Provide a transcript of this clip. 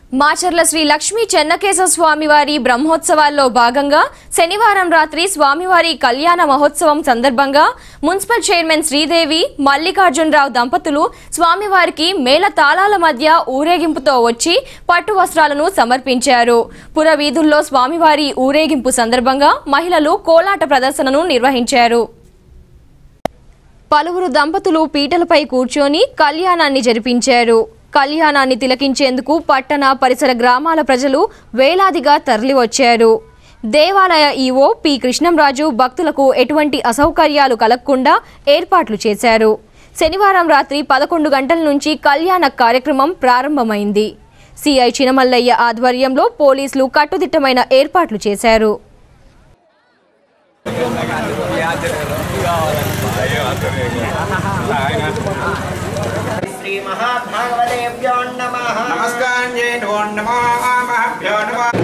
మాచర్ల శ్రీ లక్ష్మీ చెన్నకేశవ స్వామివారి బ్రహ్మోత్సవాల్లో భాగంగా శనివారం రాత్రి స్వామివారి కళ్యాణ మహోత్సవం సందర్భంగా మున్సిపల్ చైర్మన్ శ్రీదేవి మల్లికార్జునరావు దంపతులు స్వామివారికి మేళ తాళాల మధ్య ఊరేగింపుతో వచ్చి పట్టు వస్త్రాలను సమర్పించారు పురవీధుల్లో స్వామివారి ఊరేగింపు సందర్భంగా మహిళలు కోలాట ప్రదర్శనను నిర్వహించారు పలువురు దంపతులు పీటలపై కూర్చొని కళ్యాణాన్ని జరిపించారు కళ్యాణాన్ని తిలకించేందుకు పట్టణ పరిసర గ్రామాల ప్రజలు వేలాదిగా తరలివచ్చారు దేవాలయ ఈవో పి కృష్ణంరాజు భక్తులకు ఎటువంటి అసౌకర్యాలు కలగకుండా ఏర్పాట్లు చేశారు శనివారం రాత్రి పదకొండు గంటల నుంచి కళ్యాణ కార్యక్రమం ప్రారంభమైంది సిఐ చినమల్లయ్య ఆధ్వర్యంలో పోలీసులు కట్టుదిట్టమైన ఏర్పాట్లు చేశారు శ్రీ మహాభాగవతేభ్యో నమః నమస్కారం నమో నమో మహాభ్యో నమః